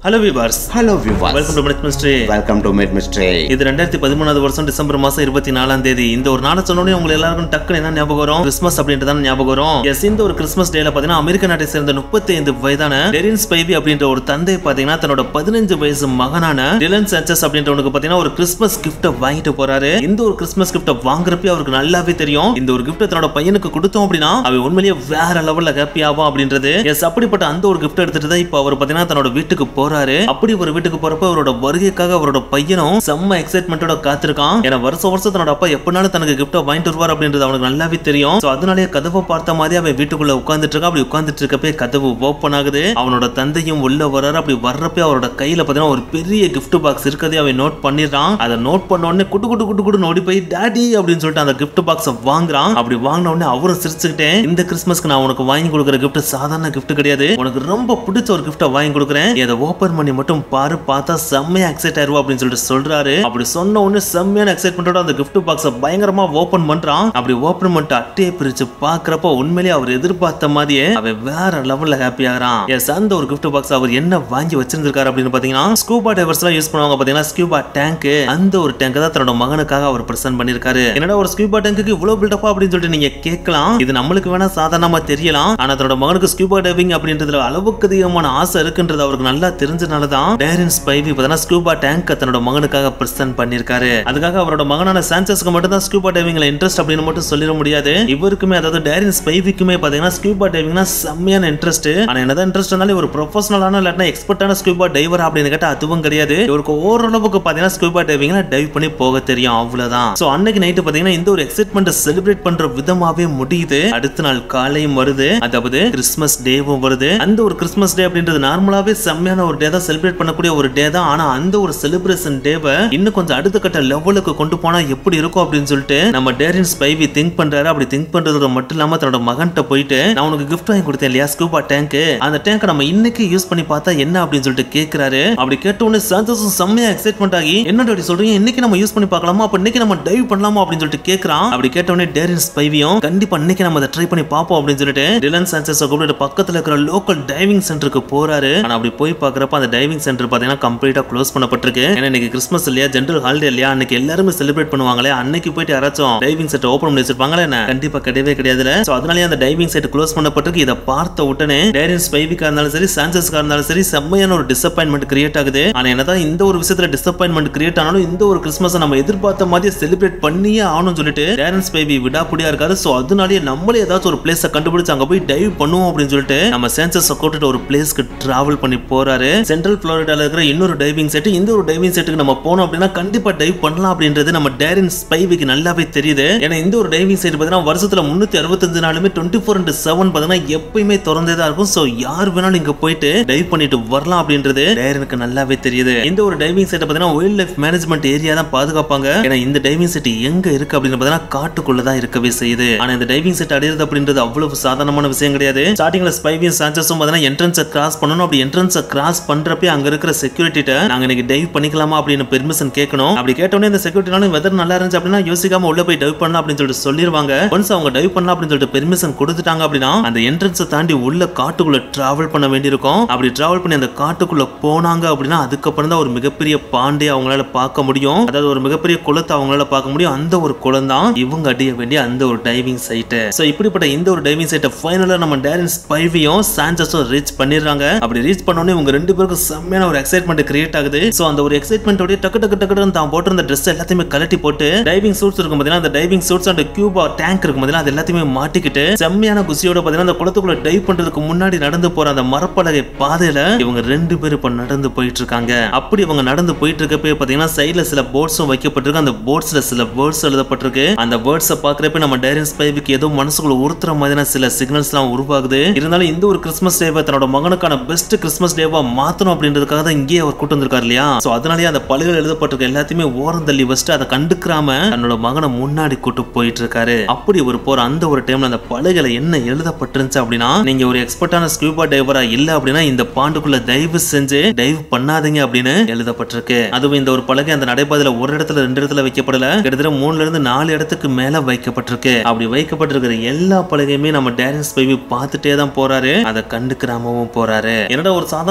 hello viewers hello viewers welcome to minute mystery welcome to mid mystery இது ரெண்டாயிரத்தி பதிமூணாவது வருஷம் டிசம்பர் மாசம் இருபத்தி நாலாம் தேதி இந்த ஒரு நாளை சொன்னோடனே உங்களுக்கு எல்லாருக்கும் டக்குனு என்ன ஞாபகம் வரும் கிறிஸ்மஸ் அப்படின்ட்டு தான் ஞாபகம் வரும் எஸ் இந்த ஒரு கிறிஸ்மஸ் டேல பாத்தீங்கன்னா அமெரிக்க நாட்டை சேர்ந்த முப்பத்தி ஐந்து வயதான டெரின் ஸ்பைவி அப்படின்ற ஒரு தந்தை பாத்தீங்கன்னா தன்னோட பதினஞ்சு வயசு மகனான டிலன் சாnchez அப்படின்றவனுக்கு பாத்தீங்கன்னா ஒரு கிறிஸ்மஸ் கிஃப்ட வாங்கிட்டு போறாரு இந்த ஒரு கிறிஸ்மஸ் கிஃப்ட வாங்குறப்ப அவருக்கு நல்லாவே தெரியும் இந்த ஒரு கிஃப்ட் தன்னோட பையனுக்கு கொடுத்தோம் அப்படின்னா அவன் உண்மையிலேயே வேற லெவல்ல ஹாப்பி ஆகும் அப்படின்றது எஸ் அப்படிப்பட்ட அந்த ஒரு கிஃப்ட் எடுத்துட்டு தான் இப்போ அவர் பாத்தீங்கன்னா தன்னோட வீட்டுக்கு போறாரு அப்படி ஒரு வீட்டுக்கு போறப்ப அவரோட வருகைக்காக அவரோட பையனும் செம்ம எக்ஸைட்மெண்டோட காத்திருக்கான் ஏன்னா வருஷம் வருஷம் தன்னோட அப்பா எப்பனாலும் தனக்கு கிஃப்ட் வாங்கிட்டு வருவார் அப்படின்றது அவனுக்கு நல்லாவே தெரியும் சோ அதனாலேயே கதவை பார்த்த மாதிரி அவன் வீட்டுக்குள்ள உட்கார்ந்துட்டு இருக்கான் அப்படி உட்கார்ந்துட்டு இருக்கப்பே கதவு ஓப்பன் ஆகுது அவனோட தந்தையும் உள்ள வர்றாரு அப்படி வர்றப்பே அவரோட கையில பாத்தீங்கன்னா ஒரு பெரிய gift பாக்ஸ் இருக்கதே அவன் நோட் பண்ணிடுறான் அதை நோட் பண்ண உடனே குட்டு குட்டு குட்டு குட்டு ஓடி போய் டாடி அப்படின்னு சொல்லிட்டு அந்த gift பாக்ஸை வாங்குறான் அப்படி வாங்கின உடனே அவரும் சிரிச்சுக்கிட்டே இந்த கிறிஸ்மஸ்க்கு நான் உனக்கு வாங்கி கொடுக்குற gift சாதாரண gift கிடையாது உனக்கு ரொம்ப பிடிச்ச ஒரு gift வாங்கி கொடுக்குறேன் இதை ஓபன் பண்ணி மட்டும் பாரு பார்த்தா செம்மையா எக்ஸைட் ஆயிருவா அப்படின்னு சொல்லிட்டு சொல்றாரு அப்படி சொன்ன உடனே செம்மையான எக்ஸைட்மெண்டோட அந்த gift பாக்ஸை பயங்கரமா ஓபன் பண்றான் அப்படி ஓபன் பண்ணிட்டு அட்டையை பிரிச்சு பாக்குறப்ப உண்மையிலேயே அவர் எதிர்பார்த்த மாதிரியே அவன் வேற லெவல்ல ஹாப்பி ஆகிறான் எஸ் அந்த ஒரு gift பாக்ஸ் அவர் என்ன வாங்கி வச்சிருந்திருக்காரு அப்படின்னு பாத்தீங்கன்னா ஸ்கூபா டைவர்ஸ் எல்லாம் யூஸ் பண்ணுவாங்க பாத்தீங்கன்னா ஸ்கூபா டேங்க் அந்த ஒரு டேங்க் தான் தன்னோட மகனுக்காக அவர் பிரசன்ட் பண்ணிருக்காரு என்னடா ஒரு ஸ்கூபா டேங்குக்கு இவ்வளவு பில்டப்பா அப்படின்னு சொல்லிட்டு நீங்க கேட்கலாம் இது நம்மளுக்கு வேணா சாதாரணமா தெரியலாம் ஆனா தன்னோட மகனுக்கு ஸ்கூபா டைவிங் அப்படின்றதுல அளவுக்கு அதிகமான ஆசை இருக்குன்றது அவருக்கு நல்லா தெரிஞ்சனால தான் டேரின் ஸ்பைவி பார்த்தா ஸ்கூபா டேங்க் தன்னோட மகனுக்காக பிரசன்ட் பண்ணிருக்காரு அதுக்காக அவரோட மகனான சான்சஸ்க்கு மட்டும் தான் ஸ்கூபா டைவிங்ல இன்ட்ரெஸ்ட் அப்படின்னு மட்டும் சொல்லிட முடியாது இவருக்குமே அதாவது டேரின் ஸ்பைவிக்குமே பாத்தீங்கன்னா ஸ்கூபா டைவிங்னா செம்மையான இன்ட்ரெஸ்ட் ஆனா என்னதான் இன்ட்ரெஸ்ட் இருந்தாலும் ஒரு ப்ரொஃபஷனலான இல்லாட்டினா எக்ஸ்பர்ட்டான ஸ்கூபா டைவர் அப்படின்னு கேட்டா அதுவும் கிடையாது இவருக்கு ஓரளவுக்கு பாத்தீங்கன்னா ஸ்கூபா டைவிங்ல டைவ் பண்ணி போக தெரியும் அவ்வளவுதான் சோ அன்னைக்கு நைட்டு பாத்தீங்கன்னா இந்த ஒரு எக்ஸைட்மெண்ட் செலிப்ரேட் பண்ற விதமாவே முடியுது அடுத்த நாள் காலையும் வருது அதாவது கிறிஸ்மஸ் டேவும் வருது அந்த ஒரு கிறிஸ்மஸ் டே அப்படின்றது நார்மலாவே செம்மையான ஒரு டே தான் செலிப்ரேட் பண்ணக்கூடிய ஒரு டே தான் ஆனா அந்த ஒரு செலிப்ரேஷன் டேவை இன்னும் கொஞ்சம் அடுத்த கட்ட லெவலுக்கு கொண்டு போனா எப்படி இருக்கும் அப்படின்னு சொல்லிட்டு நம்ம டேரின் ஸ்பைவி திங்க் பண்றாரு அப்படி திங்க் பண்றது மட்டும் இல்லாம தன்னோட மகன்கிட்ட போயிட்டு நான் உனக்கு கிஃப்ட் வாங்கி கொடுத்தேன் இல்லையா ஸ்கூபா டேங்க் அந்த டேங்கை நம்ம இன்னைக்கு யூஸ் பண்ணி பார்த்தா என்ன அப்படின்னு சொல்லிட்டு கேக்குறாரு அப்படி கேட்ட உடனே சாந்தோஷம் செம்மையா எக்ஸைட்மெண்ட் ஆகி என்ன டாடி சொல்றீங்க இன்னைக்கு நம்ம யூஸ் பண்ணி பார்க்கலாமா அப்ப இன்னைக்கு நம்ம டைவ் பண்ணலாமா அப்படின்னு சொல்லிட்டு கேக்குறான் அப்படி கேட்ட உடனே டேரின் ஸ்பைவியும் கண்டிப்பா இன்னைக்கு நம்ம அதை ட்ரை பண்ணி பார்ப்போம் அப்படின்னு சொல்லிட்டு டிலன் சான்சஸ் கூப்பிட்டு பக்கத்துல இருக்கிற லோக்கல் டைவிங் சென்டருக்கு போறாரு ஆனா அப்படி போய் பாக்குறப்ப அந்த டைவிங் சென்டர் பாத்தீங்கன்னா கம்ப்ளீட்டா க்ளோஸ் பண்ணப்பட்டிருக்கு ஏன்னா இன்னைக்கு கிறிஸ்மஸ் இல்லையா ஜென்ரல் ஹாலிடே இல்லையா அன்னைக்கு எல்லாருமே செலிப்ரேட் பண்ணுவாங்களே அன்னைக்கு போயிட்டு யாராச்சும் டைவிங் செட் ஓபன் பண்ணி வச்சிருப்பாங்களே என்ன கண்டிப்பா கிடையவே கிடையாதுல சோ அதனாலே அந்த டைவிங் செட் க்ளோஸ் பண்ணப்பட்டிருக்கு இதை பார்த்த உடனே டேரின் ஸ்பைவிக்கா இருந்தாலும் சரி சான்சஸ்க்கா இருந்தாலும் சரி செம்மையான ஒரு டிசப்பாயின்மெண்ட் கிரியேட் ஆகுது ஆனா என்னதான் இந்த ஒரு விஷயத்துல டிசப்பாயின்மெண்ட் கிரியேட் ஆனாலும் இந்த ஒரு கிறிஸ்மஸ் நம்ம எதிர்பார்த்த மாதிரியே செலிப்ரேட் பண்ணியே ஆகணும்னு சொல்லிட்டு டேரன்ஸ் பேபி விடாப்புடியா இருக்காரு சோ அதனாலேயே நம்மளே ஏதாச்சும் ஒரு பிளேஸை கண்டுபிடிச்சு அங்க போய் டைவ் பண்ணுவோம் அப்படின்னு சொல்லிட்டு நம்ம சேன்சஸ் கூட்டிட்டு ஒரு பிளேஸ்க்கு டிராவல் பண்ணி போறாரு சென்ட்ரல் புளோரிடால இருக்கிற இன்னொரு டைவிங் செட் இந்த ஒரு டைவிங் செட்டுக்கு நம்ம போனோம் அப்படின்னா கண்டிப்பா டைவ் பண்ணலாம் அப்படின்றது நம்ம டேரின் ஸ்பைவிக்கு நல்லாவே தெரியுது ஏன்னா இந்த ஒரு டைவிங் செட் பார்த்தீங்கன்னா வருஷத்துல முன்னூத்தி அறுபத்தஞ்சு நாளுமே டுவெண்ட்டி ஃபோர் இன்ட்டு செவன் பார்த்தீங்கன்னா எப்பயுமே திறந்தே தான் இருக்கும் சோ யார் வேணாலும் இங்க போயிட்டு டைவ் பண்ணிட்டு வரலாம் அப்படின்றது டேரனுக்கு நல்லாவே தெரியுது இந்த ஒரு டைவிங் செட்டை பார்த்தீங்கன்னா வைல்ட் லைஃப் மேனேஜ்மெண்ட் ஏரியா தான் பாதுகாப்பாங்க ஏன்னா இந்த டைவிங் செட் எங்க இருக்கு அப்படின்னு பார்த்தீங்கன்னா காட்டுக்குள்ள தான் இருக்கவே செய்யுது ஆனா இந்த டைவிங் செட் அடையிறது அப்படின்றது அவ்வளவு சாதாரணமான விஷயம் கிடையாது ஸ்டார்டிங்ல ஸ்பைவியும் சான்சஸும் பார்த்தீங்கன்னா என்ட்ரன்ஸை கிராஸ் பண்ணணும் அப்படி என்ட்ரன்ஸை கிராஸ் பண்றப்ப அங்க இருக்கிற செக்யூரிட்டிட்ட நாங்க இன்னைக்கு டைவ் பண்ணிக்கலாமா அப்படின்னு பெர்மிஷன் கேட்கணும் அப்படி கேட்டோடனே இந்த செக்யூரிட்டினாலும் வெதர் நல்லா இருந்துச்சு அப்படின்னா யோசிக்காம உள்ள போய் டைவ் பண்ணலாம் அப்படின்னு சொல்லிட்டு சொல்லிருவாங்க ஒன்ஸ் அவங்க டைவ் பண்ணலாம் அப்படின்னு சொல்லிட்டு பெர்மிஷன் கொடுத்துட்டாங்க அப்படின்னா அந்த என்ட்ரன்ஸை தாண்டி உள்ள காட்டுக்குள்ள டிராவல் பண்ண வேண்டியிருக்கும் அப்படி டிராவல் பண்ணி அந்த காட்டுக்குள்ள போனாங்க அப்படின்னா அதுக்கப்புறம் தான் ஒரு மிகப்பெரிய பாண்டே அவங்களால பார்க்க முடியும் அதாவது ஒரு மிகப்பெரிய குளத்தை அவங்களால பார்க்க முடியும் அந்த ஒரு குளம் தான் இவங்க அடைய வேண்டிய அந்த ஒரு டைவிங் சைட்டு சோ இப்படிப்பட்ட இந்த ஒரு டைவிங் சைட்டை ஃபைனலா நம்ம டேரன் ஸ்பைவியும் சான்சஸும் ரீச் பண்ணிடுறாங்க அப்படி ரீச் பண்ணோடனே இவங்க ரெண்டு பேருக்கும் செம்மையான ஒரு எக்ஸைட்மெண்ட் கிரியேட் ஆகுது சோ அந்த ஒரு எக்ஸைட்மெண்ட்டோட டக்கு டக்கு டக்குன்னு தான் போட்டிருந்த ட்ரெஸ் எல்லாத்தையுமே கலட்டி போட்டு டைவிங் சூட்ஸ் இருக்கும் பார்த்தீங்கன்னா அந்த diving suits and scuba tank இருக்கும் பார்த்தீங்கன்னா அது எல்லாத்தையுமே மாட்டிக்கிட்டு செம்மையான குசியோட பார்த்தீங்கன்னா அந்த குளத்துக்குள்ள டைவ் பண்றதுக்கு முன்னாடி நடந்து போற அந்த மரப்பலகை பாதையில இவங்க ரெண்டு பேரும் இப்ப நடந்து போயிட்டு இருக்காங்க அப்படி இவங்க நடந்து போயிட்டு இருக்கப்பே பாத்தீங்கன்னா சைடுல சில போர்ட்ஸும் வைக்கப்பட்டிருக்கு அந்த போர்ட்ஸ்ல சில வேர்ட்ஸ் எழுதப்பட்டிருக்கு அந்த வேர்ட்ஸை பாக்குறப்ப நம்ம டைரன் ஸ்பைவிக்கு ஏதோ மனசுக்குள்ள உறுத்துற மாதிரியான சில சிக்னல்ஸ் எல்லாம் உருவாகுது இருந்தாலும் இந்த ஒரு கிறிஸ்மஸ் டேவை தன்னோட மகனுக்கான பெஸ்ட் கிறிஸ்மஸ் டேவா மாத்தணும் அப்படின்றதுக்காக தான் இங்கேயே அவர் கூட்டு வந்திருக்காரு இல்லையா சோ அதனாலேயே அந்த பலகையில் எழுதப்பட்டிருக்க எல்லாத்தையுமே ஓரம் தள்ளி வச்சுட்டு அதை கண்டுக்கிறாம தன்னோட மகனை முன்னாடி கூட்டு போயிட்டு இருக்காரு அப்படி ஒரு போற அந்த ஒரு டைம்ல அந்த பலகையில என்ன எழுதப்பட்டிருந்துச்சு அப்படின்னா நீங்க ஒரு எக்ஸ்பர்ட்டான ஸ்கூபா டைவரா இல்ல அப்படின்னா இந்த பாண்டுக்குள்ள தயவு செஞ்சு டைவ் பண்ணாதீங்க அப்படின்னு எழுதப்பட்டிருக்கு அதுவும் இந்த ஒரு பலகை அந்த நடைபாதையில ஒரு இடத்துல ரெண்டு இடத்துல வைக்கப்படல கிட்டத்தட்ட மூணுல இருந்து நாலு இடத்துக்கு மேல வைக்கப்பட்டிருக்கு அப்படி வைக்கப்பட்டிருக்கிற எல்லா பலகையுமே நம்ம டேரன்ஸ் பேபி பார்த்துட்டே தான் போறாரு அதை கண்டுக்கிறாமவும் போறாரு என்னடா ஒரு சாதாரண குளத்துக்கு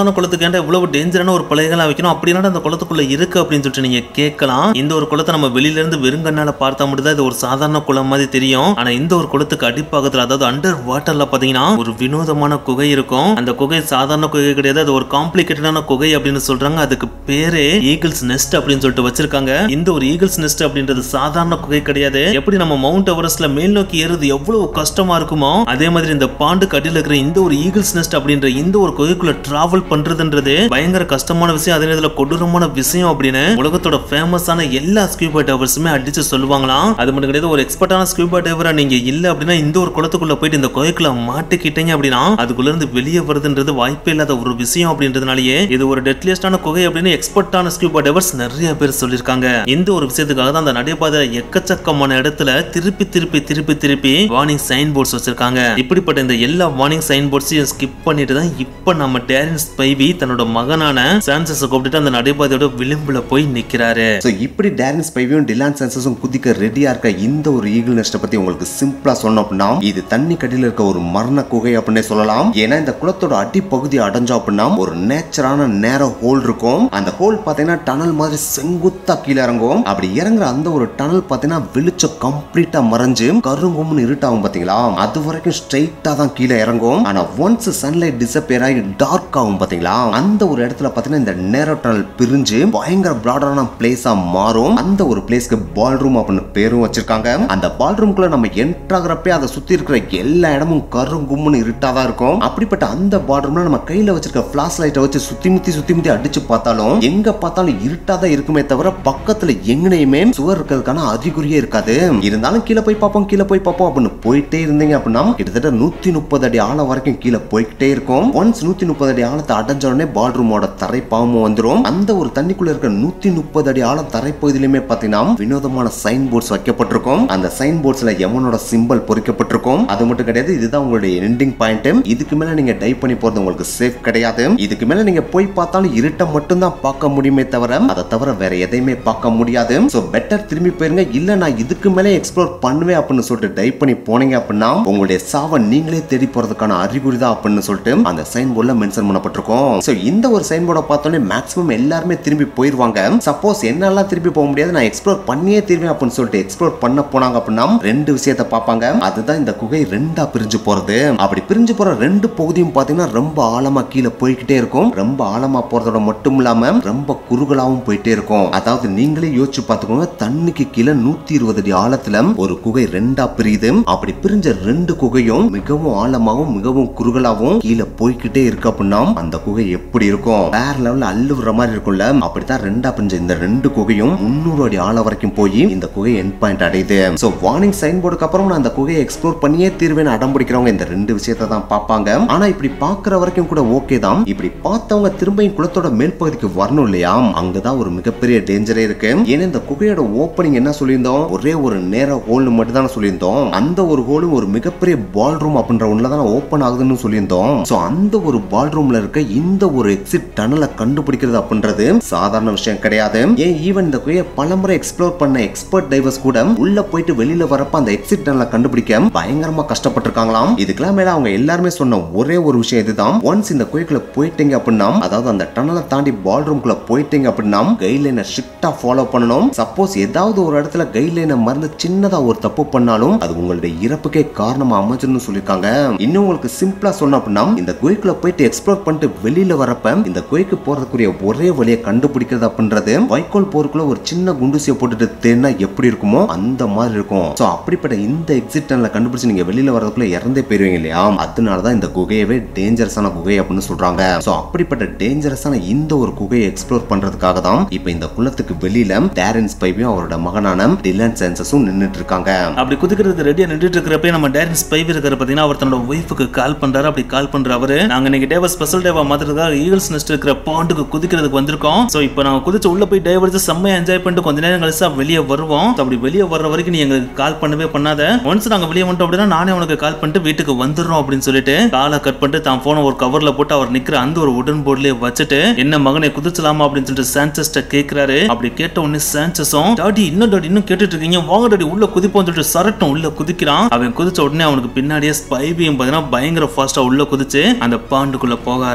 குளத்துக்கு ஏன்டா இவ்வளவு டேஞ்சரான ஒரு பலகைகளா வைக்கணும் அப்படி என்னடா அந்த குளத்துக்குள்ள இருக்கு அப்படின்னு சொல்லிட்டு நீங்க கேட்கலாம் இந்த ஒரு குளத்தை நம்ம வெளியில இருந்து வெறுங்கண்ணால பார்த்தா மட்டும் தான் இது ஒரு சாதாரண குளம் மாதிரி தெரியும் ஆனா இந்த ஒரு குளத்துக்கு அடிப்பாகத்துல அதாவது அண்டர் வாட்டர்ல பாத்தீங்கன்னா ஒரு வினோதமான குகை இருக்கும் அந்த குகை சாதாரண குகை கிடையாது அது ஒரு காம்ப்ளிகேட்டடான குகை அப்படின்னு சொல்றாங்க அதுக்கு பேரே ஈகிள்ஸ் நெஸ்ட் அப்படின்னு சொல்லிட்டு வச்சிருக்காங்க இந்த ஒரு ஈகிள்ஸ் நெஸ்ட் அப்படின்றது சாதாரண குகை கிடையாது எப்படி நம்ம மவுண்ட் எவரெஸ்ட்ல மேல் நோக்கி ஏறுறது எவ்வளவு கஷ்டமா இருக்குமோ அதே மாதிரி இந்த பாண்டுக்கு அடியில் இருக்கிற இந்த ஒரு ஈகிள்ஸ் நெஸ்ட் அப்படின்ற இந்த ஒரு குகைக்குள்ள டிராவல் பண்றதுன்றது பயங்கர கஷ்டமான விஷயம் அதே நேரத்தில் கொடூரமான விஷயம் அப்படின்னு உலகத்தோட ஃபேமஸான எல்லா ஸ்கூபா டைவர்ஸுமே அடிச்சு சொல்லுவாங்களாம் அது மட்டும் கிடையாது ஒரு எக்ஸ்பர்ட்டான ஸ்கூபா டைவரா நீங்க இல்ல அப்படின்னா இந்த ஒரு குளத்துக்குள்ள போயிட்டு இந்த குகைக்குள்ள மாட்டிக்கிட்டீங்க அப்படின்னா அதுக்குள்ள இருந்து வெளியே வருதுன்றது வாய்ப்பே இல்லாத ஒரு விஷயம் அப்படின்றதுனாலயே இது ஒரு டெட்லியஸ்டான குகை அப்படின்னு எக்ஸ்பர்ட்டான ஸ்கூபா டைவர்ஸ் நிறைய பேர் சொல்லியிருக்காங்க இந்த ஒரு விஷயத்துக்காக தான் அந்த நடைபாதையில எக்கச்சக்கமான இடத்துல திருப்பி திருப்பி திருப்பி திருப்பி வார்னிங் சைன் போர்ட்ஸ் வச்சிருக்காங்க இப்படிப்பட்ட இந்த எல்லா வார்னிங் சைன் போர்ட்ஸையும் ஸ்கிப் பண்ணிட்டு தான் இப்ப நம்ம டேரன் ஸ்பைவி தன்னோட மகனான சான்சஸ் கூப்பிட்டு அந்த நடைபாதையோட விளிம்புல போய் நிக்கிறாரு ஸோ இப்படி டேரன் ஸ்பைவியும் டிலான் சென்சஸும் குதிக்க ரெடியா இருக்க இந்த ஒரு ஈகிள் நெஸ்ட்டை பத்தி உங்களுக்கு சிம்பிளா சொன்னோம் அப்படின்னா இது தண்ணி கடியில இருக்க ஒரு மரண குகை அப்படின்னே சொல்லலாம் ஏன்னா இந்த குளத்தோட அடிப்பகுதி அடைஞ்சோம் அப்படின்னா ஒரு நேச்சரான நேர ஹோல் இருக்கும் அந்த ஹோல் பாத்தீங்கன்னா டனல் மாதிரி செங்குத்தா கீழே இறங்கும் அப்படி இறங்குற அந்த ஒரு டனல் பாத்தீங்கன்னா வெளிச்சம் கம்ப்ளீட்டா மறைஞ்சு கருங்கும்னு இருட்டாகும் பாத்தீங்களா அது வரைக்கும் ஸ்ட்ரைட்டா தான் கீழே இறங்கும் ஆனா ஒன்ஸ் சன்லைட் டிசப்பியர் ஆகி டார்க் ஆகும் பாத்தீங்களா அந்த ஒரு இடத்துல பாத்தீங்கன்னா இந்த நேரோ டனல் பிரிஞ்சு பயங்கர பிராடரான பிளேஸா மாறும் அந்த ஒரு பிளேஸ்க்கு பால் ரூம் அப்படின்னு பேரும் வச்சிருக்காங்க அந்த பால் ரூம்குள்ள நம்ம என்ட்ரு ஆகிறப்பே அதை சுத்தி இருக்கிற எல்லா இடமும் கருங்கும்னு இருட்டா தான் இருக்கும் அப்படிப்பட்ட அந்த பால் ரூம்ல நம்ம கையில வச்சிருக்க பிளாஷ் லைட்டை வச்சு சுத்தி முத்தி சுத்தி முத்தி அடிச்சு பார்த்தாலும் எங்க பார்த்தாலும் இருட்டா தான் இருக்குமே தவிர பக்கத்துல எங்கனையுமே சுவர் இருக்கிறதுக்கான அறிகுறியே இருக்காது இருந்தாலும் கீழே போய் பார்ப்போம் கீழே போய் பார்ப்போம் அப்படின்னு போயிட்டே இருந்தீங்க அப்படின்னா கிட்டத்தட்ட நூத்தி முப்பது அடி ஆழம் வரைக்கும் கீழே போய்கிட்டே இருக்கும் ஒன்ஸ் நூத்தி முப்பது அடி ஆழத்தை அடைஞ்ச உடனே பால் ரூமோட தரை பாவமும் வந்துரும் அந்த ஒரு தண்ணிக்குள்ள இருக்க நூத்தி முப்பது அடி ஆழம் தரைப்பகுதியிலுமே பாத்தீங்கன்னா வினோதமான சைன் போர்ட்ஸ் வைக்கப்பட்டிருக்கும் அந்த சைன் போர்ட்ஸ்ல எவனோட சிம்பல் பொறிக்கப்பட்டிருக்கும் அது மட்டும் கிடையாது இதுதான் உங்களுடைய எண்டிங் பாயிண்ட் இதுக்கு மேல நீங்க டைப் பண்ணி போறது உங்களுக்கு சேஃப் கிடையாது இதுக்கு மேல நீங்க போய் பார்த்தாலும் இருட்டை மட்டும் தான் பார்க்க முடியுமே தவிர அதை தவிர வேற எதையுமே பார்க்க முடியாது சோ பெட்டர் திரும்பி போயிருங்க இல்ல நான் இதுக்கு மேல எக்ஸ்ப்ளோர் பண்ணுவேன் அப்படின்னு சொல்லிட்டு டைப் பண்ணி போனீங்க அப்படின்னா உங்களுடைய சாவை நீங்களே தேடி போறதுக்கான அறிகுறி தான் அப்படின்னு சொல்லிட்டு அந்த சைன் போர்ட்ல மென்ஷன் பண்ணப்பட்டிருக்கும் சோ இந்த ஒரு சைன் போர்டை பார்த்தோன்னே மேக்ஸிமம் எல்லாருமே திரும்பி போயிருவாங்க சப்போஸ் என்னால திரும்பி போக முடியாது நான் எக்ஸ்ப்ளோர் பண்ணியே தீர்வேன் அப்படின்னு சொல்லிட்டு எக்ஸ்ப்ளோர் பண்ண போனாங்க அப்படின்னா ரெண்டு விஷயத்தை பார்ப்பாங்க அதுதான் இந்த குகை ரெண்டா பிரிஞ்சு போறது அப்படி பிரிஞ்சு போற ரெண்டு பகுதியும் பாத்தீங்கன்னா ரொம்ப ஆழமா கீழே போய்கிட்டே இருக்கும் ரொம்ப ஆழமா போறதோட மட்டும் இல்லாம ரொம்ப குறுகலாவும் போயிட்டே இருக்கும் அதாவது நீங்களே யோசிச்சு பார்த்துக்கோங்க தண்ணிக்கு கீழே நூத்தி இருபது அடி ஆழத்துல ஒரு குகை ரெண்டா பிரியுது அப்படி பிரிஞ்ச ரெண்டு குகையும் மிகவும் ஆழமாவும் மிகவும் குறுகலாவும் கீழே போய்கிட்டே இருக்கு அப்படின்னா அந்த குகை எப்படி இருக்கும் வேற லெவல்ல அள்ளுற மாதிரி இருக்கும்ல அப்படித்தான் ரெண்டா பிரிஞ்ச இந்த ரெண்டு குகையும் முன்னூறு அடி ஆழம் வரைக்கும் போய் இந்த குகை எண்ட் பாயிண்ட் அடையுது சோ வார்னிங் சைன் போர்டுக்கு அப்புறம் நான் அந்த குகையை எக்ஸ்ப்ளோர் பண்ணியே தீர்வேன் அடம் பிடிக்கிறவங்க இந்த ரெண்டு விஷயத்தை தான் பார்ப்பாங்க ஆனா இப்படி பாக்குற வரைக்கும் கூட ஓகே தான் இப்படி பார்த்தவங்க திரும்பியும் குளத்தோட மேல் பகுதிக்கு வரணும் இல்லையா அங்கதான் ஒரு மிகப்பெரிய டேஞ்சரே இருக்கு ஏன்னா இந்த குகையோட ஓப்பனிங் என்ன சொல்லியிருந்தோம் ஒரே ஒரு நேர ஹோல் மட்டும் தான் சொல்லியிருந்தோம் அந்த ஒரு ஹோலும் ஒரு மிகப்பெரிய பால் ரூம் அப்படின்ற ஒண்ணுல தான் ஓப்பன் ஆகுதுன்னு சொல்லியிருந்தோம் சோ அந்த ஒரு பால் ரூம்ல இருக்க இந்த ஒரு எக்ஸிட் டனலை கண்டுபிடிக்கிறது அப்படின்றது சாதாரண விஷயம் கிடையாது ஏன் ஈவன் இந்த குகையை பலமுறை எக்ஸ்ப்ளோர் பண்ண எக்ஸ்பர்ட் டைவர்ஸ் கூட உள்ள போயிட்டு வெளியில வரப்ப அந்த எக்ஸிட் டனலை கண்டுபிடிக்க பயங்கரமா கஷ்டப்பட்டிருக்காங்களாம் இதுக்கெல்லாம் மேல அவங்க எல்லாருமே சொன்ன ஒரே ஒரு விஷயம் இதுதான் ஒன்ஸ் இந்த குகைக்குள்ள போயிட்டீங்க அப்படின்னா அதாவது அந்த டனலை தாண்டி பால் ரூம்குள்ள போயிட்டீங்க அப்படின்னா கைட்லைனை ஸ்ட்ரிக்டா ஃபாலோ பண்ணணும் சப்போஸ் ஏதாவது ஒரு இடத்துல கைட்லைனை மறந்து சின்னதா ஒரு தப்பு பண்ணாலும் அது உங்களுடைய இறப்புக்கே காரணமா அமைஞ்சிருன்னு சொல்லியிருக்காங்க இன்னும் உங்களுக்கு சிம்பிளா சொன்ன அப்படின்னா இந்த குகைக்குள்ள போயிட்டு எக்ஸ்ப்ளோர் பண்ணிட்டு வெளியில வரப்ப இந்த குகைக்கு போறதுக்குரிய ஒரே வழியை கண்டுபிடிக்கிறது அப்படின்றது வைக்கோல் போருக்குள்ள ஒரு சின்ன குண்டுசியை போட்டுட்டு தேடினா எப்படி இருக்குமோ அந்த மாதிரி இருக்கும் சோ அப்படிப்பட்ட இந்த எக்ஸிட் டனல கண்டுபிடிச்சு நீங்க வெளியில வரதுக்குள்ள இறந்தே போயிருவீங்க இல்லையா அதனாலதான் இந்த குகையவே டேஞ்சரஸான குகை அப்படின்னு சொல்றாங்க சோ அப்படிப்பட்ட டேஞ்சரஸான இந்த ஒரு குகையை எக்ஸ்ப்ளோர் பண்றதுக்காக தான் இப்ப இந்த குளத்துக்கு வெளியில டேரன் ஸ்பைபியும் அவரோட மகனான டிலன் சென்சஸும் நின்னுட்டு இருக்காங்க அப்படி குதிக்கிறதுக்கு ரெடியா நின்றுட்டு இருக்கிறப்ப நம்ம டேரன் ஸ்பைவ் இருக்கிற பாத்தீங்கன்னா அவர் தன்னோட ஒய்ஃபுக்கு கால் பண்றாரு அப்படி கால் பண்ற அவரு நாங்க இன்னைக்கு டேவா ஸ்பெஷல் டேவா மாத்திரதுக்காக ஈகிள்ஸ் நெஸ்ட் இருக்கிற பாண்டுக்கு குதிக்கிறதுக்கு வந்திருக்கோம் சோ இப்போ நாங்க குதிச்சு உள்ள போய் டைவ் அடிச்சு செம்மையா என்ஜாய் பண்ணிட்டு கொஞ்ச நேரம் கழிச்சு வெளியே வருவோம் So, அப்படி வெளியே வர்ற வரைக்கும் நீ எங்களுக்கு கால் பண்ணவே பண்ணாத ஒன்ஸ் நாங்க வெளியே வந்துட்டோம் அப்படின்னா நானே உனக்கு கால் பண்ணிட்டு வீட்டுக்கு வந்துடுறோம் அப்படின்னு சொல்லிட்டு காலை கட் பண்ணிட்டு தான் போன ஒரு கவர்ல போட்டு அவர் நிக்கிற அந்த ஒரு உடன் போர்ட்லயே வச்சுட்டு என்ன மகனை குதிச்சலாமா அப்படின்னு சொல்லிட்டு சான்சஸ்ட கேக்குறாரு அப்படி கேட்ட உடனே சான்சஸும் டாடி இன்னும் டாடி இன்னும் கேட்டுட்டு இருக்கீங்க வாங்க டாடி உள்ள குதிப்போம் சொல்லிட்டு சரட்டும் உள்ள குதிக்கிறான் அவன் குதிச்ச உடனே அவனுக்கு பின்னாடியே ஸ்பைபியும் பாத்தீங்கன்னா பயங்கர ஃபாஸ்டா உள்ள குதிச்சு அந்த பாண்டுக்குள்ள போக ஆரம்பிக்கிறாங்க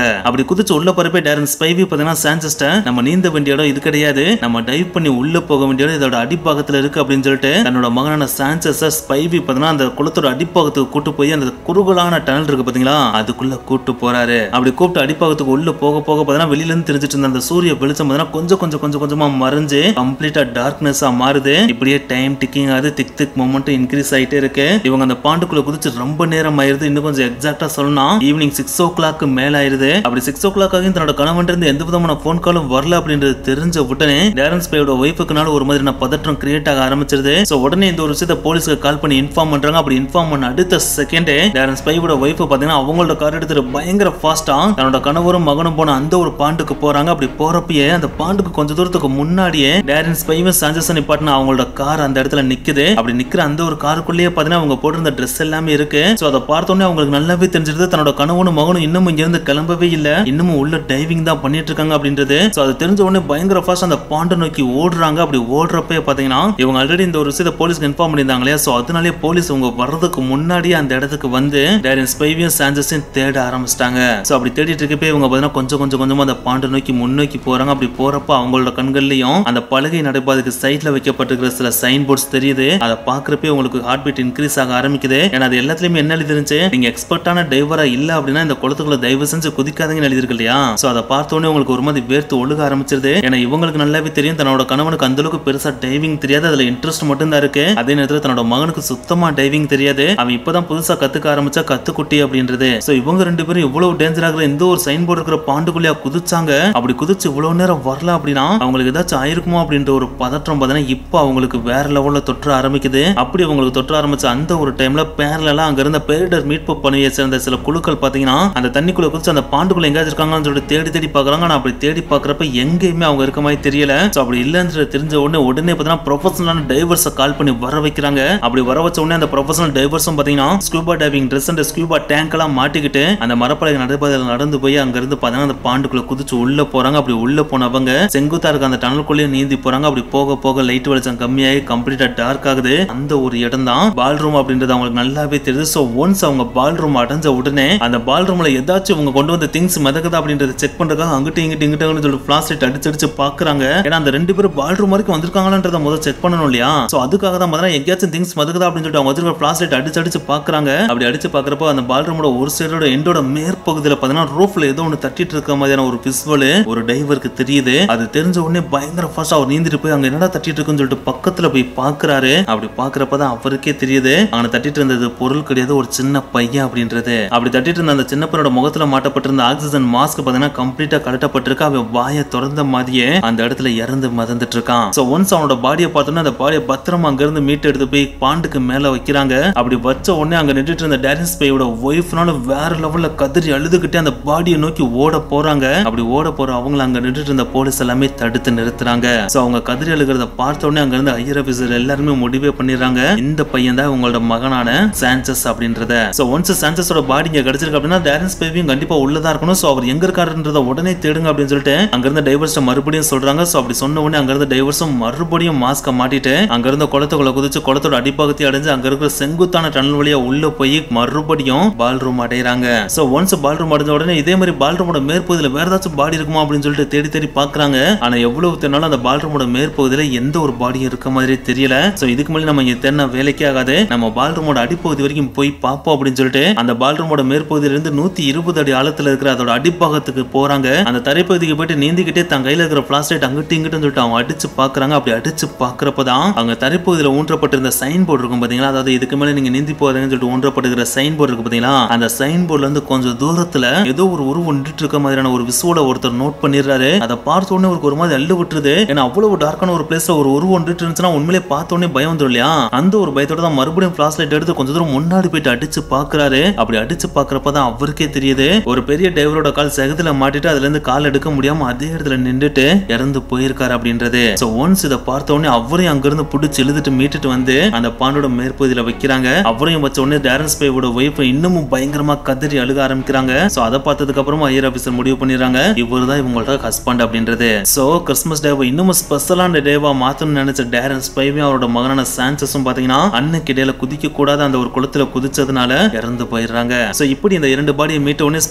அப்படி குதிச்சு உள்ள போறப்ப டேரன் ஸ்பைவி பாத்தீங்கன்னா சான்சஸ்ட நம்ம நீந்த வேண்டிய இடம் இது கிடையாது நம்ம டைவ் பண்ணி உள்ள போக வேண்டிய இடம் இதோட அடிப்பாகத்துல இருக்கு அப்படின்னு சொல்லிட்டு தன்னோட மகனான சான்சஸ ஸ்பைவி பாத்தீங்கன்னா அந்த குளத்தோட அடிப்பாகத்துக்கு கூட்டு போய் அந்த குறுகலான டனல் இருக்கு பாத்தீங்களா அதுக்குள்ள கூட்டு போறாரு அப்படி கூப்பிட்டு அடிப்பாகத்துக்கு உள்ள போக போக பாத்தீங்கன்னா வெளியில இருந்து தெரிஞ்சிட்டு இருந்த அந்த சூரிய வெளிச்சம் பாத்தீங்கன்னா கொஞ்சம் கொஞ்சம் கொஞ்சம் கொஞ்சமா மறைஞ்சு கம்ப்ளீட்டா டார்க்னஸா மாறுது இப்படியே டைம் டிக்கிங் ஆகுது திக் திக் மொமெண்ட் இன்க்ரீஸ் ஆயிட்டே இருக்கு இவங்க அந்த பாண்டுக்குள்ள குதிச்சு ரொம்ப நேரம் ஆயிருது இன்னும் கொஞ்சம் எக்ஸாக்டா சொல்லணும் ஈவினிங் சிக்ஸ் ஓ கிளாக் மேல ஆயிருது அப்படி சிக்ஸ் ஓ கிளாக் ஆகியும் தன்னோட கணவன் இருந்து எந்த விதமான போன் காலும் வரல அப்படின்றது தெரிஞ்ச உடனே டேரன் ஸ்பேயோட ஒய்ஃபுக்குனால ஒரு மாதிரியான பதற்றம் கிரியேட் ஆக ஆரம்பிச்சிருது சோ உடனே இந்த ஒரு விஷயத்தை போலீஸ்க்கு கால் பண்ணி இன்ஃபார்ம் பண்றாங்க அப்படி இன்ஃபார்ம் பண்ண அடுத்த செகண்டே டேரன் ஸ்பைவோட ஒய்ஃப் பாத்தீங்கன்னா அவங்களோட கார் எடுத்துட்டு பயங்கர ஃபாஸ்டா தன்னோட கணவரும் மகனும் போன அந்த ஒரு பாண்டுக்கு போறாங்க அப்படி போறப்பயே அந்த பாண்டுக்கு கொஞ்ச தூரத்துக்கு முன்னாடியே டேரன் ஸ்பைவும் சாஞ்சஸ் நிப்பாட்டின அவங்களோட கார் அந்த இடத்துல நிக்குது அப்படி நிக்கிற அந்த ஒரு காருக்குள்ளேயே பாத்தீங்கன்னா அவங்க போட்டிருந்த ட்ரெஸ் எல்லாமே இருக்கு சோ அதை பார்த்தோன்னே அவங்களுக்கு நல்லாவே தெரிஞ்சிருது தன்னோட கணவனும் மகனும் இன்னமும் இங்க இருந்து கிளம்பவே இல்ல இன்னமும் உள்ள டைவிங் தான் பண்ணிட்டு இருக்காங்க அப்படின்றது சோ அது தெரிஞ்ச உடனே பயங்கர ஃபாஸ்ட் அந்த பாண்டை நோக்கி ஓடுறாங்க அப்படி ஓடுறப்பே பாத்தீங்கன்னா இவங்க ஆல்ரெடி இந்த ஒரு விஷயத்தை போலீஸ்க்கு இன்ஃபார்ம் பண்ணியிருந்தாங்க இல்லையா சோ அதனாலே போலீஸ் அவங்க வர்றதுக்கு முன்னாடியே அந்த இடத்துக்கு வந்து டேரன் ஸ்பைவியும் சாஞ்சஸையும் தேட ஆரம்பிச்சிட்டாங்க சோ அப்படி தேடிட்டு இருக்கப்பே இவங்க பாத்தீங்கன்னா கொஞ்சம் கொஞ்சம் கொஞ்சமா அந்த பாண்டை நோக்கி முன்னோக்கி போறாங்க அப்படி போறப்ப அவங்களோட கண்கள்லயும் அந்த பலகை நடைபாதைக்கு சைட்ல வைக்கப்பட்டிருக்கிற சில சைன் போர்ட்ஸ் தெரியுது அதை பாக்குறப்பே உங்களுக்கு ஹார்ட் பீட் இன்க்ரீஸ் ஆக ஆரம்பிக்குது ஏன்னா அது எல்லாத்துலயுமே என்ன எழுதி இருந்துச்சு நீங்க எக்ஸ்பர்ட்டான டிரைவரா இல்ல அப்படின்னா இந்த குளத்துக்குள்ள தயவு செஞ்சு குதிக்காதீங்கன்னு எழுதிருக்கு இல்லையா சோ அதை பார்த்த உடனே உங்களுக்கு ஒரு மாதிரி வேர்த்து ஒழுக ஆரம்பிச்சிருது ஏன்னா இவங்களுக்கு நல்லாவே தெரியும் தன்னோட கணவனுக்கு அந்த அளவுக்கு பெருசா டைவிங் தெரியாது அதுல இன்ட்ரெஸ்ட் மட்டும் தான் இருக்கு அதே நேரத்துல தன்னோட மகனுக்கு சுத்தமா டைவிங் தெரியாது அவன் இப்பதான் புதுசா கத்துக்க ஆரம்பிச்சா கத்துக்குட்டி அப்படின்றது சோ இவங்க ரெண்டு பேரும் இவ்வளவு டேஞ்சர் ஆகுற எந்த ஒரு சைன் போர்டு இருக்கிற பாண்டுக்குள்ளேயா குதிச்சாங்க அப்படி குதிச்சு இவ்வளவு நேரம் வரல அப்படின்னா அவங்களுக்கு ஏதாச்சும் ஆயிருக்குமோ அப்படின்ற ஒரு பதற்றம் பார்த்தீங்கன்னா இப்போ அவங்களுக்கு வேற லெவல்ல தொற்ற ஆரம்பிக்குது அப்படி அவங்களுக்கு தொற்ற ஆரம்பிச்ச அந்த ஒரு டைம்ல பேரலாம் அங்க இருந்த பேரிடர் மீட்பு பணியை சேர்ந்த சில குழுக்கள் பாத்தீங்கன்னா அந்த தண்ணிக்குள்ள குதிச்சு அந்த பாண்டுக்குள்ள எங்கேயாச்சும் இருக்காங்கன்னு சொல்லிட்டு தேடி தேடி பாக்குறாங்க ஆனா அப்படி தேடி பாக்குறப்ப எங்கேயுமே அவங்க இருக்க மாதிரி தெரியல சோ அப்படி இல்லைன்றது தெரிஞ்ச உடனே உடனே பாத்தீங்கன்னா ப்ரொஃபஷனலான டைவர்ஸை கால் பண்ணி வர வைக்கிறாங்க அப்படி வர வச்ச உடனே அந்த ப்ரொஃபஷனல் டைவர்ஸும் பாத்தீங்கன்னா scuba diving dress and scuba tank எல்லாம் மாட்டிக்கிட்டு அந்த மரப்பலகை நடைபாதையில் நடந்து போய் அங்க இருந்து பாத்தீங்கன்னா அந்த பாண்டுக்குள்ள குதிச்சு உள்ள போறாங்க அப்படி உள்ள போனவங்க செங்குத்தா இருக்க அந்த டனலுக்குள்ளேயே நீந்தி போறாங்க அப்படி போக போக லைட் வெளிச்சம் கம்மியாகி கம்ப்ளீட்டா டார்க் ஆகுது அந்த ஒரு இடம் தான் பால் ரூம் அப்படின்றது அவங்களுக்கு நல்லாவே தெரியுது சோ ஒன்ஸ் அவங்க பால் ரூம் அடைஞ்ச உடனே அந்த பால் ரூம்ல ஏதாச்சும் இவங்க கொண்டு வந்த திங்ஸ் மிதக்குதா அப்படின்றத செக் பண்றதுக்காக அங்கிட்டு இங்கிட்டு இங்கிட்டு அங்கிட்டு சொல்லி ஃபிளாஷ் லைட் அடிச்சு அடிச்சு பாக்குறாங்க ஏன்னா அந்த ரெண்டு பேரும் பால் ரூம் வரைக்கும் வந்திருக்காங்களான்றத முதல்ல செக் பண்ணணும் இல்லையா சோ அதுக்காக தான் பார்த்தா எங்கேயாச்சும் திங்ஸ் மிதக்குதா அப்படின்னு சொல்லிட்டு அவங்க வச்சிருக்க ஃபிளாஷ் லைட் அடிச்சு அடிச்சு பாக்குறாங்க அப்படி அடிச்சு பாக்குறப்போ அந்த பால் ரூமோட ஒரு சைடோட எண்டோட மேற்பகுதியில பாத்தீங்கன்னா ரூஃப்ல ஏதோ ஒன்று தட்டிட்டு இருக்க மாதிரியான ஒரு விசுவல் ஒரு டைவருக்கு தெரியுது அது தெரிஞ்ச உடனே பயங்கர ஃபாஸ்ட் அவர் நீந்திட்டு போய் அங்க என்னடா தட்டிட்டு இருக்குன்னு சொல்லிட்டு பக்கத்துல போய் பாக்குறாரு அப்படி பாக்குறப்பதான் அவருக்கே தெரியுது அவனை தட்டிட்டு இருந்தது பொருள் கிடையாது ஒரு சின்ன பையன் அப்படின்றது அப்படி தட்டிட்டு இருந்த அந்த சின்ன பையனோட முகத்துல மாட்டப்பட்டிருந்த ஆக்சிஜன் மாஸ்க் பாத்தீங்கன்னா கம்ப்ளீட்டா கழட்டப்பட்டிருக்கு அவன் வாயை திறந்த மாதிரியே அந்த இடத்துல இறந்து மதந்துட்டு இருக்கான் சோ ஒன்ஸ் அவனோட பாடியை பார்த்தோன்னா அந்த பாடியை பத்திரமா அங்க இருந்து மீட்டு எடுத்து போய் பாண்டுக்கு மேல வைக்கிறாங்க அப்படி வச்ச உடனே அங்க நின்றுட்டு இருந்த டேரன்ஸ் பையோட ஒய்ஃப்னால வேற லெவல்ல கதறி அழுதுகிட்டே அந்த பாடியை நோக்கி ஓட போறாங்க அப்படி ஓட போற அவங்கள அங்க நின்றுட்டு இருந்த போலீஸ் எல்லாமே தடுத்து நிறுத்துறாங்க சோ அவங்க கதறி அழுகிறத பார்த்த உடனே அங்க இருந்த ஐயர் ஆபீசர் எல்லாருமே முடிவே பண்ணிடுறாங்க இந்த பையன் தான் உங்களோட மகனான சான்சஸ் அப்படின்றத சோ ஒன்ஸ் சான்சஸோட பாடி இங்க கிடைச்சிருக்கு அப்படின்னா டேரன்ஸ் பேபியும் கண்டிப்பா உள்ளதா இருக்கணும் சோ அவர் எங்க இருக்காருன்றத உடனே தேடுங்க அப்படின்னு சொல்லிட்டு அங்க இருந்த டைவர்ஸ் மறுபடியும் சொல்றாங்க சோ அப்படி சொன்ன உடனே அங்க இருந்த டைவர்ஸும் மறுபடியும் மாஸ்க மாட்டிட்டு அங்க இருந்த குளத்துக்குள்ள குதிச்சு குளத்தோட அடிப்பகுதி அடைஞ்சு அங்க இருக்கிற செங்குத்தான டனல் வழியா உள்ள போய் மறுபடியும் பால் ரூம் அடையறாங்க சோ ஒன்ஸ் பால் ரூம் அடைஞ்ச உடனே இதே மாதிரி பால் ரூமோட மேற்பகுதியில வேற ஏதாச்சும் பாடி இருக்குமா அப்படின்னு சொல்லிட்டு தேடி தேடி பாக்குறாங்க ஆனா எவ்வளவு தேடினாலும் அந்த பால் ரூமோட மேற்பகுதியில எந்த ஒரு பாடியும் இருக்க மாதிரி தெரியல சோ இதுக்கு மேலே நம்ம இங்க தேடினா வேலைக்கே ஆகாது நம்ம பால் ரூமோட அடிப்பகுதி வரைக்கும் போய் பார்ப்போம் அப்படின்னு சொல்லிட்டு அந்த பால் ரூமோட மேற்பகுதியில இருந்து நூத்தி இருபது அடி ஆழத்துல இருக்கிற அதோட அடிப்பாகத்துக்கு போறாங்க அந்த தரைப்பகுதிக்கு போயிட்டு நீந்திக்கிட்டே தன் கையில இருக்கிற பிளாஸ்டிக் அங்கிட்டு இங்கிட்டு சொல்லிட்டு அவங்க அடிச்சு பாக்குறாங்க அப்படி அடிச்சு பாக்குறப்பதான் அவங்க தரைப்பகுதியில ஊன்றப்பட்டிருந்த சைன் போர்டு இருக்கும் பாத்தீங்களா அதாவது இதுக்கு மேல நீங்க நீந்தி போறீங்கன்னு சொல்லிட்டு ஊன்றப்பட்டிருக்கிற சைன் போர்டு இருக்கு பாத்தீங்களா அந்த சைன் போர்டுல இருந்து கொஞ்சம் தூரத்துல ஏதோ ஒரு உருவம் நின்றுட்டு இருக்க மாதிரியான ஒரு விசுவல ஒருத்தர் நோட் பண்ணிடுறாரு அதை பார்த்த உடனே அவருக்கு ஒரு மாதிரி அள்ளு விட்டுருது ஏன்னா அவ்வளவு டார்க்கான ஒரு பிளேஸ்ல ஒரு உருவம் நின்றுட்டு இருந்துச்சுன்னா உண்மையிலே பார்த்த உடனே பயம் வந்துடும் இல்லையா அந்த ஒரு பயத்தோட தான் மறுபடியும் பிளாஸ் லைட் எடுத்து கொஞ்சம் தூரம் முன்னாடி போயிட்டு அடிச்சு பாக்குறாரு அப்படி அடிச்சு பாக்குறப்ப தான் அவருக்கே தெரியுது ஒரு பெரிய டிரைவரோட கால் செகத்துல மாட்டிட்டு அதுல இருந்து கால் எடுக்க முடியாம அதே இடத்துல நின்றுட்டு இறந்து போயிருக்காரு அப்படின்றது சோ ஒன்ஸ் இதை பார்த்த உடனே அவரையும் அங்கிருந்து புடிச்சு இழுத்துட்டு மீட்டுட்டு வந்து அந்த பாண்டோட மேற்பகுதியில வைக்கிறாங்க அவரையும் வச்ச உடனே டேரன்ஸ் பேவோட ஒய்ஃப் இன்னமும் பயங்கரமா கதறி அழுக ஆரம்பிக்கிறாங்க சோ அதை பார்த்ததுக்கு அப்புறமா ஐயர் ஆபீசர் முடிவு பண்ணிடுறாங்க இவர் தான் இவங்களோட ஹஸ்பண்ட் அப்படின்றது சோ கிறிஸ்மஸ் டேவை இன்னமும் ஸ்பெஷலான டேவா மாத்தணும்னு நினைச்ச டேரன் ஸ்பைவையும் அவரோட மகனான சான்சஸும் பாத்தீங்கன்னா அன்னைக்கு இடையில குதிக்க கூடாத அந்த ஒரு குளத்துல குதிச்சதுனால இறந்து போயிடுறாங்க சோ இப்படி இந்த இரண்டு பாடியை மீட்ட உடனே ஸ்பைவோட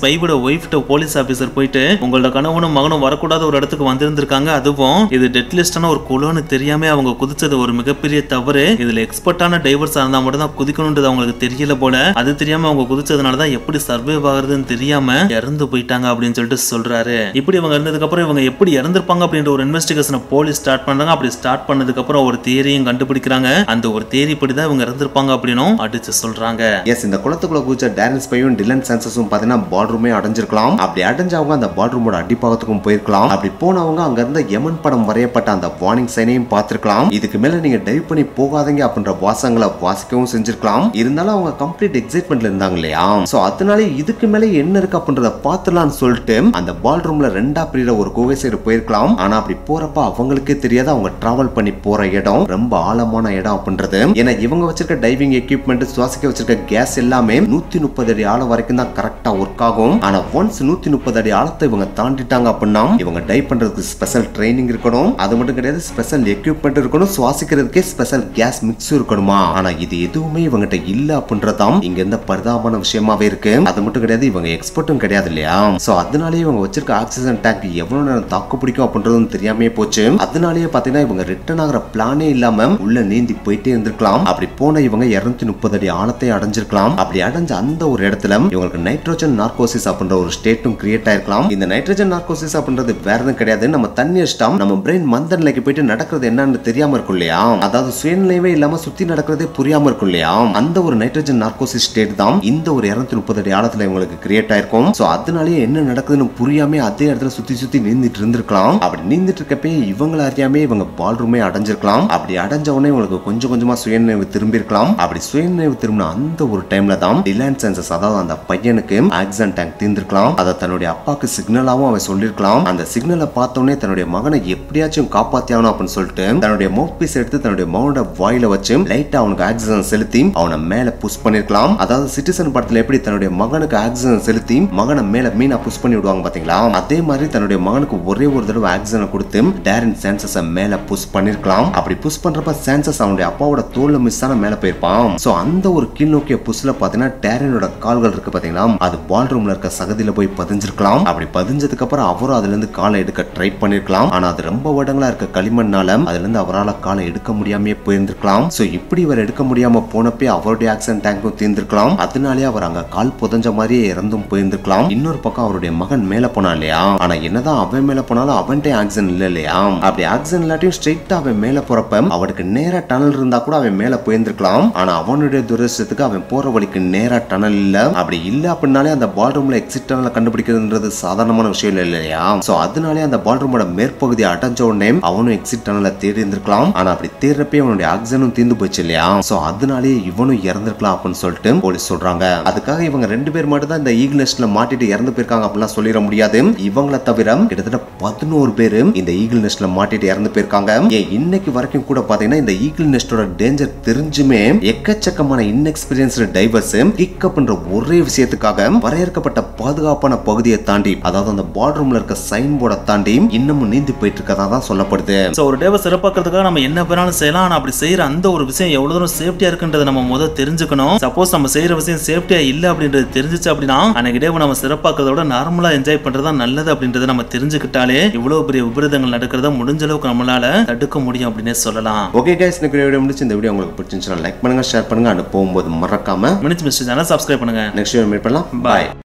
ஒய்ஃப்ட்ட போலீஸ் ஆபீசர் போயிட்டு உங்களோட கணவனும் மகனும் வரக்கூடாத ஒரு இடத்துக்கு வந்திருந்திருக்காங்க அதுவும் இது டெட் லிஸ்டான ஒரு குழுன்னு தெரியாம அவங்க குதிச்சது ஒரு மிகப்பெரிய தவறு இதுல எக்ஸ்பர்ட்டான டைவர்ஸா இருந்தா மட்டும் தான் குதிக்கணும்ன்றது அவங்களுக்கு தெரியல போல அது தெரியாம அவங்க குதிச்சதுனால தான் எப்படி சர்வைவ் ஆகுறதுன்னு தெரியாம இறந்து போயிட்டாங்க அப்படின்னு சொல்லிட்டு சொல்றாரு இப்படி இவங்க இருந்ததுக்கு அப்புறம் இவங்க எப்படி இறந்திருப்பாங்க அப்படின்ற ஒரு இன்வெஸ்டிகேஷனை போலீஸ் ஸ்டார்ட் பண்றாங்க அப்படி ஸ்டார்ட் பண்ணதுக்கு அப்புறம் ஒரு தியரியும் கண்டுபிடிக்கிறாங்க அந்த ஒரு தியரி படி தான் இவங்க இறந்திருப்பாங்க அப்படின்னும் அடிச்சு சொல்றாங்க எஸ் இந்த குளத்துக்குள்ள குதிச்ச டேரன்ஸ் பையும் டிலன் சான்சஸும் பாத்தீங்கன்னா பாத்ரூமே அடைஞ்சிருக்கலாம் அப்படி அடைஞ்சவங்க அந்த பாத்ரூமோட அடிப்பாகத்துக்கும் போயிருக்கலாம் அப்படி போனவங்க அங்க இருந்த யமன் படம் வரையப்பட்ட அந்த வார்னிங் சைனையும் பார்த்திருக்கலாம் இதுக்கு மேல நீங்க டைவ் பண்ணி போகாதீங்க அப்படின்ற வாசங்களை வாசிக்கவும் செஞ்சிருக்கலாம் இருந்தாலும் அவங்க கம்ப்ளீட் எக்ஸைட்மெண்ட்ல இருந்தாங்க இல்லையா சோ அதனால இதுக்கு மேல என்ன இருக்கு அப்படின்றத பார்த்துலாம்னு சொல்லிட்டு அந்த பால் ரூம்ல ரெண்டா பிரியிற ஒரு குகை சைடு போயிருக்கலாம் ஆனா அப்படி போறப்ப அவங்களுக்கே தெரியாது அவங்க டிராவல் பண்ணி போற இடம் ரொம்ப ஆழமான இடம் அப்படின்றது ஏன்னா இவங்க வச்சிருக்க டைவிங் எக்யூப்மெண்ட் சுவாசிக்க வச்சிருக்க கேஸ் எல்லாமே நூத்தி முப்பது அடி ஆழம் வரைக்கும் தான் கரெக்டா ஒர்க் ஆகும் ஆனா ஒன்ஸ் நூத்தி முப்பது அடி ஆழத்தை இவங்க தாண்டிட்டாங்க அப்படின்னா இவங்க டைவ் பண்றதுக்கு ஸ்பெஷல் ட்ரைனிங் இருக்கணும் அது மட்டும் கிடையாது ஸ்பெஷல் எக்யூப்மெண்ட் இருக்கணும் சுவாசிக்கிறதுக்கே ஸ்பெஷல் கேஸ் மிக்ஸ் இருக்கணுமா ஆனா இது எதுவுமே இவங்ககிட்ட இல்ல அப்படின்றதாம் இங்க இருந்த பரிதாபமான விஷயமாவே இருக்கு அது மட்டும் கிடையாது இவங்க எக்ஸ்பர்ட்டும் கிடையாது இல்லையா சோ அதனாலேயே இவங்க வச்சிருக்க ஆக்சிஜன் டேங்க் எவ்வளவு நேரம் தாக்கு பிடிக்கும் அப்படின்றதும் தெரியாமே போச்சு அதனாலேயே பாத்தீங்கன்னா இவங்க ரிட்டர்ன் ஆகிற பிளானே இல்லாம உள்ள நீந்தி போயிட்டே இருந்திருக்கலாம் அப்படி போன இவங்க இருநூத்தி முப்பது அடி ஆழத்தை அடைஞ்சிருக்கலாம் அப்படி அடைஞ்ச அந்த ஒரு இடத்துல இவங்களுக்கு நைட்ரோஜன் நார்கோசிஸ் அப்படின்ற ஒரு ஸ்டேட்டும் கிரியேட் ஆயிருக்கலாம் இந்த நைட்ரோஜன் நார்கோசிஸ் அப்படின்றது வேற எதுவும் கிடையாது நம்ம தண்ணி அடிச்சிட்டோம் நம்ம பிரெயின் மந்த நிலைக்கு போயிட்டு நடக்கிறது என்னன்னு தெரியாம இருக்கும் இல்லையா அதாவது சுயநிலைவே இல்லாம சுத்தி நடக்கிறதே புரியாம இருக்கும் இல்லையா அந்த ஒரு நைட்ரோஜன் நார்கோசிஸ் ஸ்டேட் தான் இந்த ஒரு இருநூத்தி முப்பது அடி ஆழத்துல இவங்களுக்கு கிரியேட் ஆயிருக்கும் சோ அதனாலேயே என்ன நடக்குதுன்னு புரியாம அதே இடத்துல சுத்தி சுத்தி நீந்திட்டு இருந்திருக்கலாம் அப்படி நீந்திட்டு இருக்கப்பே இவங்கள அறியாமே இவங்க பால் ரூமே அடைஞ்சிருக்கலாம் அப்படி அடைஞ்ச உடனே இவங்களுக்கு கொஞ்சம் கொஞ்சமா சுயநினைவு திரும்பி இருக்கலாம் அப்படி சுயநினைவு திரும்பின அந்த ஒரு டைம்ல தான் டிலான் சென்சஸ் அதாவது அந்த பையனுக்கு ஆக்சிஜன் டேங்க் தீர்ந்திருக்கலாம் அதை தன்னுடைய அப்பாக்கு சிக்னலாவும் அவன் சொல்லியிருக்கலாம் அந்த சிக்னலை பார்த்தோன்னே தன்னுடைய மகனை எப்படியாச்சும் காப்பாத்தியாகணும் அப்படின்னு சொல்லிட்டு தன்னுடைய மவுத் பீஸ் எடுத்து தன்னுடைய மகனோட வாயில வச்சு லைட்டா அவனுக்கு ஆக்சிஜன் செலுத்தி அவனை மேல புஷ் பண்ணிருக்கலாம் அதாவது சிட்டிசன் படத்துல எப்படி தன்னுடைய மகனுக்கு ஆக்சிஜன் செலுத்தி மகனை மேல மீனா புஷ் பண்ணி விடுவாங்க பாத்தீங்களா அதே மாதிரி தன்னுடைய மகனுக்கு ஒரே ஒரு தடவை ஆக்சிஜனை கொடுத்து டேரன் சான்சஸ மேல புஷ் பண்ணிருக்கலாம் அப்படி புஷ் பண்றப்ப சான்சஸ் அவனுடைய அப்பாவோட தோல்ல மிஸ் ஆன மேல போயிருப்பான் சோ அந்த ஒரு கீழ் நோக்கிய புஷ்ல பாத்தீங்கன்னா டேரனோட கால்கள் இருக்கு பாத்தீங்களா அது பால் ரூம்ல இருக்க சகதியில போய் பதிஞ்சிருக்கலாம் அப்படி பதிஞ்சதுக்கு அப்புறம் அவரும் அதுல இருந்து காலை எடுக்க ட்ரை பண்ணிருக்கலாம் ஆனா அது ரொம்ப வருடங்களா இருக்க களிமண்ணால அதுல இருந்து அவரால் காலை எடுக்க முடியாமயே போயிருந்திருக்கலாம் சோ இப்படி இவர் எடுக்க முடியாம போனப்பே அவருடைய ஆக்சிஜன் டேங்கும் தீர்ந்திருக்கலாம் அதனாலே அவர் அங்க கால் புதஞ்ச மாதிரியே இறந்தும் போயிருந்திருக்கலாம் இன்னொரு பக்கம் அவருடைய மகன் மேல போனா இல்லையா ஆனா என்னதான் அவன் மேல போனாலும் அவன்கிட்ட ஆக்சிஜன் இல்ல இல்லையா அப்படி ஆக்சிஜன் இல்லாட்டியும் ஸ்ட்ரெயிட்டா அவன் மேல போறப்ப அவனுக்கு நேரா டனல் இருந்தா கூட அவன் மேல போயிருந்திருக்கலாம் ஆனா அவனுடைய துரதிருஷ்டத்துக்கு அவன் போற வழிக்கு நேரா டனல் இல்ல அப்படி இல்ல அப்படின்னாலே அந்த பால் ரூம்ல எக்ஸிட் டனல கண்டுபிடிக்கிறதுன்றது சாதாரணமான விஷயம் இல்ல இல்லையா சோ அதனாலே அந்த பால் ரூமோட மேற்பகுதி அடைஞ்ச உடனே அவனும் எக்ஸிட் டனல தேடி இருந்திருக்கலாம் ஆனா அப்படி தேடுறப்பே அவனுடைய ஆக்சிஜனும் தீர்ந்து போச்சு இல்லையா சோ அதனாலே இவனும் இறந்திருக்கலாம் அப்படின்னு சொல்லிட்டு போலீஸ் சொல்றாங்க அதுக்காக இவங்க ரெண்டு பேர் மட்டும் தான் இந்த ஈகிள் நெஸ்ட்ல மாட்டிட்டு இறந்து போயிருக்காங்க அப்படிலாம் சொல்லிட முடியாது இவங்கள தவிர கிட்டத்தட்ட பதினோரு பேரு இந்த ஈகிள் நெஸ்ட்ல மாட்டிட்டு இறந்து போயிருக்காங்க ஏன் இன்னைக்கு வரைக்கும் கூட பாத்தீங்கன்னா இந்த ஈகிள் நெஸ்டோட டேஞ்சர் தெரிஞ்சுமே எக்கச்சக்கமான இன்எக்ஸ்பீரியன்ஸ்டு டைவர்ஸ் கிக் அப்ன்ற ஒரே விஷயத்துக்காக வரையறுக்கப்பட்ட பாதுகாப்பான பகுதியை தாண்டி அதாவது அந்த பாத்ரூம்ல இருக்க சைன் போர்டை தாண்டி இன்னமும் நீந்தி போயிட்டு இருக்கதா தான் சொல்லப்படுது ஸோ ஒரு டேவை சிறப்பாக்கிறதுக்காக நம்ம என்ன வேணாலும் செய்யலாம் ஆனால் அப்படி செய்யற அந்த ஒரு விஷயம் எவ்வளவு தூரம் சேஃப்டியா இருக்குன்றதை நம்ம முதல் தெரிஞ்சுக்கணும் சப்போஸ் நம்ம செய்யற விஷயம் சேஃப்டியா இல்லை அப்படின்றது தெரிஞ்சுச்சு அப்படின்னா அன்னைக்கு டேவை நம்ம சிறப்பாக்கிறத விட நார்மலா என்ஜாய் பண்றது தான் நல்லது அப்படின்றத நம்ம தெரிஞ்சுக்கிட்டாலே இவ்வளவு பெரிய விபரீதங்கள் நடக்கிறத முடிஞ்ச அளவுக்கு நம்மளால தடுக்க முடியும் அப்படின்னே சொல்லலாம் ஓகே கைஸ் இந்த வீடியோ முடிச்சு இந்த வீடியோ உங்களுக்கு பிடிச்சிருந்துச்சுன்னா லைக் பண்ணுங்க ஷேர் பண்ணுங்க அண்ட் போகும்போது மறக்காம மினிட்ஸ் மிஸ்டர் சேனல் சப்ஸ்கிரைப் பண்ணுங்க நெக்ஸ்ட் வீடியோ மீட் பண்ணலாம் பாய்